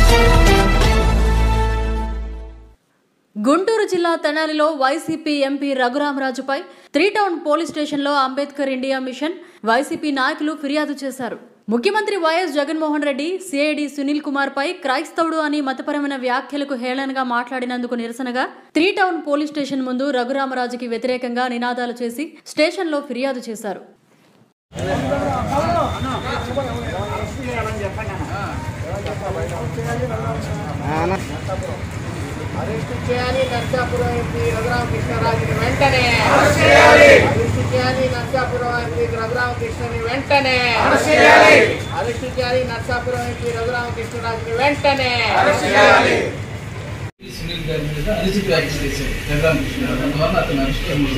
గుంటూరు జిల్లా తెనాలిలో YCP MP రఘురామరాజుపై త్రీ టౌన్ పోలీస్ స్టేషన్లో అంబేద్కర్ ఇండియా మిషన్ వైసీపీ నాయకులు ఫిర్యాదు చేశారు ముఖ్యమంత్రి వైఎస్ జగన్మోహన్ రెడ్డి సిఐడి సునీల్ కుమార్ పై క్రైస్తవుడు అని మతపరమైన వ్యాఖ్యలకు హేళనగా మాట్లాడినందుకు నిరసనగా త్రీ టౌన్ పోలీస్ స్టేషన్ ముందు రఘురామరాజుకి వ్యతిరేకంగా నినాదాలు చేసి స్టేషన్లో ఫిర్యాదు చేశారు అరెస్టు చేయాలి నర్సాపురం ఎంపీ రఘురామకృష్ణరాజుని వెంటనే అరెస్టు చేయాలి నర్సాపురం ఎంపీ రఘురామకృష్ణని వెంటనే అరెస్టు చేయాలి నర్సాపురం ఎంపీ రఘురామకృష్ణరాజుని వెంటనే సునీల్ గారి మీద అలిసి వ్యాఖ్య చేశారు జగరామకృష్ణ గారు అందువల్ల అతను అరెస్ట్